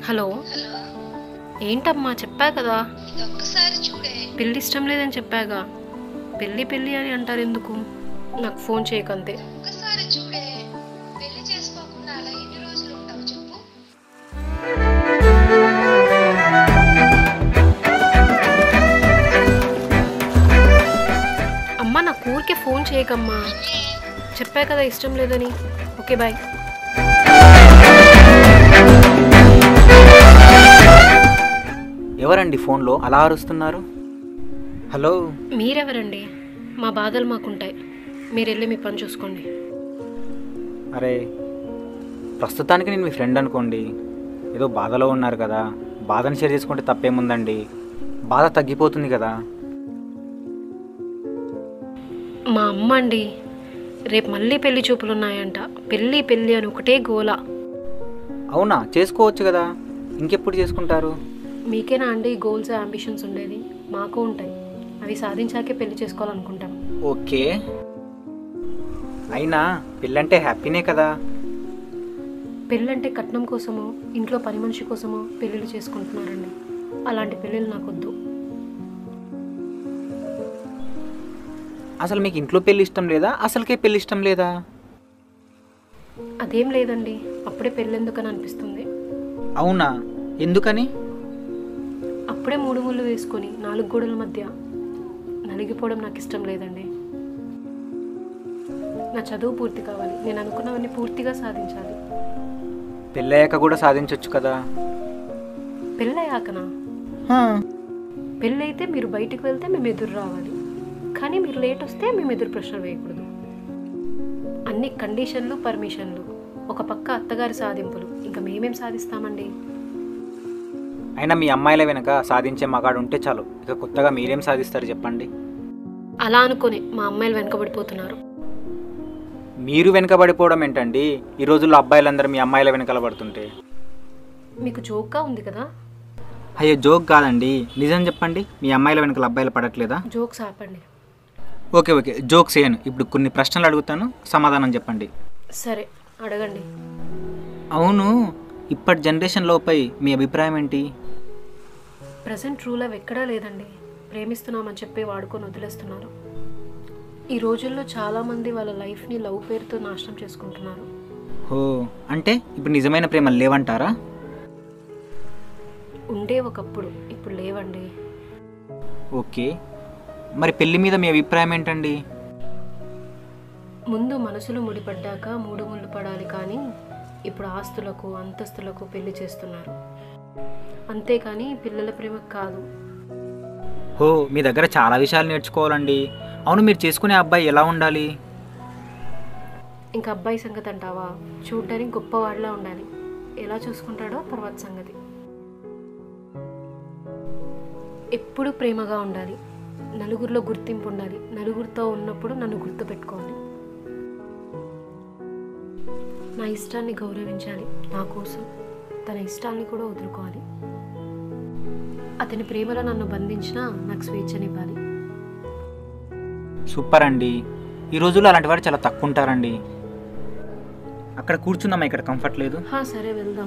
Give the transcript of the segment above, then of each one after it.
hello hello ఏంటమ్మా చెప్పా కదా ఇది ఒక్కసారి చూడే పెళ్ళి ఇష్టం లేదని చెప్పాగా పెళ్ళి పెళ్ళి అని అంటారు ఎందుకు నాకు ఫోన్ చేయకంతే ఒక్కసారి చూడే పెళ్లి చేసుకోకుండా అలా ఎన్ని రోజులు ఉంటావు చెప్పు అమ్మా నాకు ఊరికే ఫోన్ చేయకమ్మా చెప్పా కదా ఇష్టం లేదని ఓకే బాయ్ ఎవరండి ఫోన్లో అలా అరుస్తున్నారు హలో మీరెవరండి మా బాధలు మాకుంటాయి మీరు వెళ్ళి మీ పని చూసుకోండి అరే ప్రస్తుతానికి నేను మీ ఫ్రెండ్ అనుకోండి ఏదో బాధలో ఉన్నారు కదా బాధను షేర్ చేసుకుంటే తప్పేముందండి బాధ తగ్గిపోతుంది కదా మా అమ్మ అండి రేపు మళ్ళీ పెళ్లి చూపులు ఉన్నాయంట పెళ్ళి పెళ్ళి అని ఒకటే గోల అవునా చేసుకోవచ్చు కదా ఇంకెప్పుడు చేసుకుంటారు మీకేనా అండి గోల్స్ అంబిషన్స్ ఉండేది మాకు ఉంటాయి అవి సాధించాకే పెళ్లి చేసుకోవాలనుకుంటాం ఓకే అయినా పెళ్ళంటే హ్యాపీనే కదా పెళ్ళంటే కట్నం కోసమో ఇంట్లో పని మనిషి కోసమో పెళ్ళిళ్ళు చేసుకుంటున్నారండి అలాంటి పెళ్ళిళ్ళు నాకొద్దు అసలు మీకు ఇంట్లో పెళ్ళి ఇష్టం లేదా అసలుకే పెళ్ళి ఇష్టం లేదా అదేం లేదండి అప్పుడే పెళ్ళెందుకని అనిపిస్తుంది అవునా ఎందుకని అప్పుడే మూడు ముళ్ళు వేసుకొని నాలుగు గోడల మధ్య నలిగిపోవడం నాకు ఇష్టం లేదండి నా చదువు పూర్తి కావాలి నేను అనుకున్నవన్నీ పూర్తిగా సాధించాలి పెళ్ళయ్యాక కూడా సాధించవచ్చు కదా పెళ్ళయ్యాకనా పెళ్ళైతే మీరు బయటికి వెళ్తే మేము ఎదురు రావాలి కానీ మీరు లేట్ వస్తే మేము ఎదురు ప్రశ్నలు వేయకూడదు అన్ని కండిషన్లు పర్మిషన్లు ఒక పక్క అత్తగారి సాధింపులు ఇంకా మేమేం సాధిస్తామండి అయినా మీ అమ్మాయిల వెనక సాధించే మగాడు ఉంటే చాలు ఇక కొత్తగా మీరేం సాధిస్తారు చెప్పండి అలా అనుకుని మా అమ్మాయిలు వెనకబడిపోతున్నారు మీరు వెనకబడిపోవడం ఏంటండి ఈ రోజుల్లో అబ్బాయిలందరూ మీ అమ్మాయిల వెనకాల పడుతుంటే మీకు జోక్గా ఉంది కదా అయ్యో జోక్ కాదండి నిజం చెప్పండి మీ అమ్మాయిల వెనకాల అబ్బాయిలు పడట్లేదా జోక్స్ ఆపండి ఓకే ఓకే జోక్స్ చేయను ఇప్పుడు కొన్ని ప్రశ్నలు అడుగుతాను సమాధానం చెప్పండి సరే అడగండి అవును ఇప్పటి జనరేషన్ లోపై మీ అభిప్రాయం ఏంటి ప్రజెంట్ ట్రూ లవ్ ఎక్కడా లేదండి ప్రేమిస్తున్నామని చెప్పి వాడుకొని వదిలేస్తున్నారు ఈ రోజుల్లో చాలామంది వాళ్ళ లైఫ్ని లవ్ పేరుతో నాశనం చేసుకుంటున్నారు ఓ అంటే ఇప్పుడు నిజమైన ప్రేమలు లేవంటారా ఉండే ఒకప్పుడు ఇప్పుడు లేవండి ఓకే మరి పెళ్లి మీద మీ అభిప్రాయం ఏంటండి ముందు మనసులు ముడిపడ్డాక మూడు ముళ్ళు పడాలి కానీ ఇప్పుడు ఆస్తులకు అంతస్తులకు పెళ్లి చేస్తున్నారు అంతేకాని పిల్లల ప్రేమ కాదు ఓ మీ దగ్గర చాలా విషయాలు నేర్చుకోవాలండి అవును మీరు చేసుకునే అబ్బాయి ఎలా ఉండాలి ఇంకా అబ్బాయి సంగతి అంటావా చూడ్డానికి గొప్పవాడిలా ఉండాలి ఎలా చూసుకుంటాడో తర్వాత సంగతి ఎప్పుడు ప్రేమగా ఉండాలి నలుగురిలో గుర్తింపు ఉండాలి నలుగురితో ఉన్నప్పుడు నన్ను గుర్తుపెట్టుకోవాలి నా ఇష్టాన్ని గౌరవించాలి నా కోసం తన ఇష్టాన్ని కూడా వదులుకోవాలి అతని ప్రేమలో నన్ను బంధించినా నాకు స్వేచ్ఛనివ్వాలి సూపర్ అండి ఈ రోజుల్లో అలాంటి వారు చాలా తక్కువ ఉంటారండి అక్కడ కూర్చుందామా ఇక్కడ కంఫర్ట్ లేదు హా సరే వెళ్దాం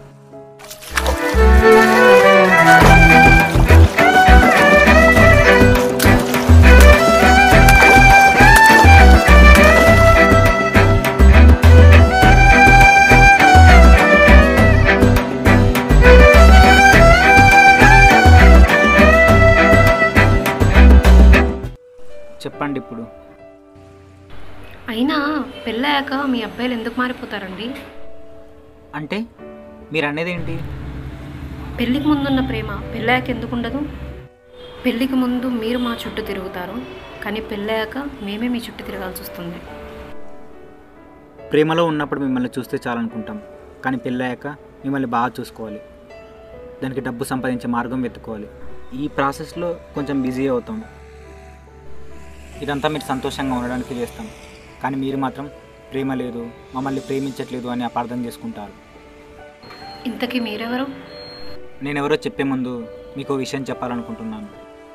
చెప్పండి ఇప్పుడు అయినా పెళ్ళయ్యాక మీ అబ్బాయిలు ఎందుకు మారిపోతారండి అంటే మీరు అనేది ఏంటి పెళ్ళికి ముందున్న ప్రేమ పెళ్ళయ్యాక ఎందుకు ఉండదు పెళ్ళికి ముందు మీరు మా చుట్టూ తిరుగుతారు కానీ పెళ్ళయ్యాక మేమే మీ చుట్టూ తిరగాల్సి వస్తుంది ప్రేమలో ఉన్నప్పుడు మిమ్మల్ని చూస్తే చాలనుకుంటాం కానీ పెళ్ళయ్యాక మిమ్మల్ని బాగా చూసుకోవాలి దానికి డబ్బు సంపాదించే మార్గం వెతుక్కోవాలి ఈ ప్రాసెస్లో కొంచెం బిజీ అవుతాం ఇదంతా మీరు సంతోషంగా ఉండడానికి చేస్తాం కానీ మీరు మాత్రం ప్రేమ లేదు మమ్మల్ని ప్రేమించట్లేదు అని అపార్థం చేసుకుంటారు ఇంతకీ మీరెవరు నేను ఎవరో చెప్పే ముందు మీకు ఓ విషయం చెప్పాలనుకుంటున్నాను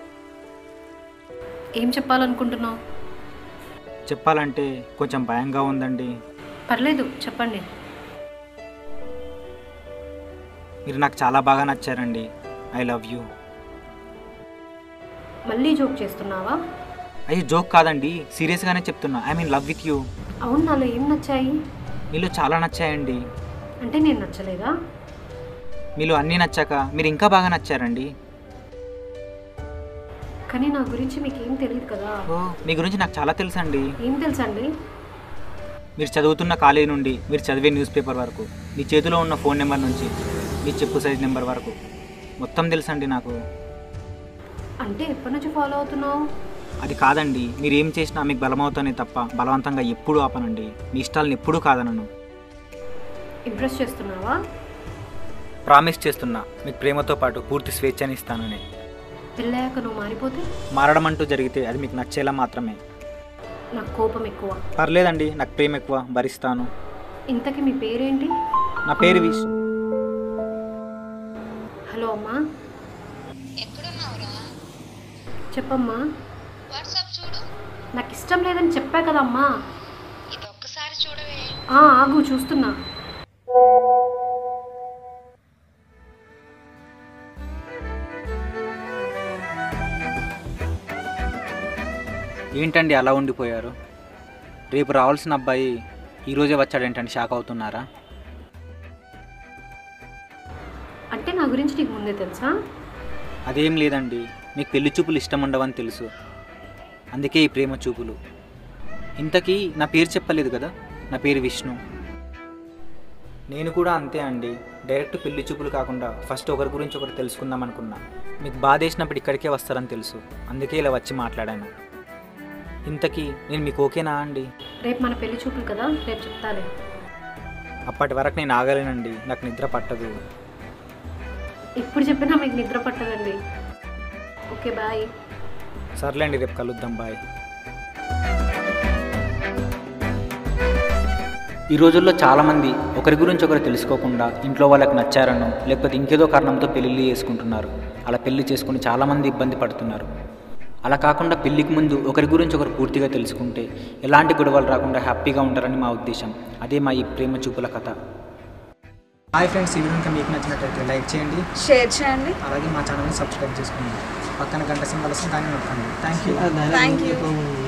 ఏం చెప్పాలనుకుంటున్నావు చెప్పాలంటే కొంచెం భయంగా ఉందండి పర్లేదు చెప్పండి మీరు నాకు చాలా బాగా నచ్చారండి ఐ లవ్ యూ మళ్ళీ జోక్ చేస్తున్నావా అయ్యో జోక్ కాదండి సీరియస్గానే చెప్తున్నా I mean love with you అవును నాలో ఏం నచ్చాయి మీలో చాలా నచ్చాయండి అంటే నేను నచ్చలేదా మీలో అన్నీ నచ్చాక మీరు ఇంకా బాగా నచ్చారండి కానీ నా గురించి మీకు ఏం తెలియదు కదా ఓ మీ గురించి నాకు చాలా తెలుసండి ఏం తెలుసండి మీరు చదువుతున్న కాలేజీ నుండి మీరు చదివే న్యూస్ పేపర్ వరకు మీ చేతిలో ఉన్న ఫోన్ నెంబర్ నుంచి మీ చెప్పు సైజ్ నెంబర్ వరకు మొత్తం తెలుసండి నాకు అంటే ఎప్పటి నుంచి ఫాలో అవుతున్నావు అది కాదండి మీరు ఏం చేసినా మీకు బలమవుతానే తప్ప బలవంతంగా ఎప్పుడూ ఆపనండి మీ ఇష్టాలను ఎప్పుడూ కాదనను ఇంప్రెస్ చేస్తున్నావా ప్రామిస్ చేస్తున్నా మీకు ప్రేమతో పాటు పూర్తి స్వేచ్ఛని ఇస్తానని పెళ్ళాక నువ్వు మారిపోతే మారడం అంటూ జరిగితే అది మీకు నచ్చేలా మాత్రమే నాకు కోపం ఎక్కువ పర్లేదండి నాకు ప్రేమ ఎక్కువ భరిస్తాను ఇంతకీ మీ పేరేంటి నా పేరు విష్ హలో అమ్మా ఎక్కడున్నావురా చెప్పమ్మా వాట్సాప్ చూడు నాకు ఇష్టం లేదని చెప్పా కదమ్మా ఇది ఒక్కసారి చూడవే ఆ, ఆగు చూస్తున్నా ఏంటండి అలా ఉండిపోయారు రేపు రావాల్సిన అబ్బాయి ఈరోజే వచ్చాడేంటండి షాక్ అవుతున్నారా అంటే నా గురించి నీకు ముందే తెలుసా అదేం లేదండి మీకు పెళ్లి చూపులు ఇష్టం ఉండవని తెలుసు అందుకే ఈ ప్రేమ చూపులు ఇంతకీ నా పేరు చెప్పలేదు కదా నా పేరు విష్ణు నేను కూడా అంతే అండి డైరెక్ట్ పెళ్లి చూపులు కాకుండా ఫస్ట్ ఒకరి గురించి ఒకరు తెలుసుకుందాం అనుకున్నా మీకు బాధ వేసినప్పుడు ఇక్కడికే వస్తారని తెలుసు అందుకే ఇలా వచ్చి మాట్లాడాను ఇంతకీ నేను మీకు ఓకేనా అండి రేపు మన పెళ్లి చూపులు కదా రేపు చెప్తాలే అప్పటి వరకు నేను ఆగలేనండి నాకు నిద్ర పట్టదు ఇప్పుడు చెప్పినా మీకు నిద్ర పట్టదండి ఓకే బాయ్ సర్లేండి రేపు కలుద్దాం బాయ్ ఈ రోజుల్లో చాలామంది ఒకరి గురించి ఒకరు తెలుసుకోకుండా ఇంట్లో వాళ్ళకి నచ్చారనో లేకపోతే ఇంకేదో కారణంతో పెళ్ళిళ్ళు చేసుకుంటున్నారు అలా పెళ్లి చేసుకుని చాలామంది ఇబ్బంది పడుతున్నారు అలా కాకుండా పెళ్లికి ముందు ఒకరి గురించి ఒకరు పూర్తిగా తెలుసుకుంటే ఎలాంటి గొడవలు రాకుండా హ్యాపీగా ఉంటారని మా ఉద్దేశం అదే మా ఈ ప్రేమ చూపుల కథ హాయ్ ఫ్రెండ్స్ ఈ వీడియో మీకు నచ్చినట్లయితే లైక్ చేయండి షేర్ చేయండి అలాగే మా ఛానల్ని సబ్స్క్రైబ్ చేసుకోండి పక్కన గంట సింబల్ వస్తుంది దాన్ని నొక్కండి థ్యాంక్ యూ థ్యాంక్ యూ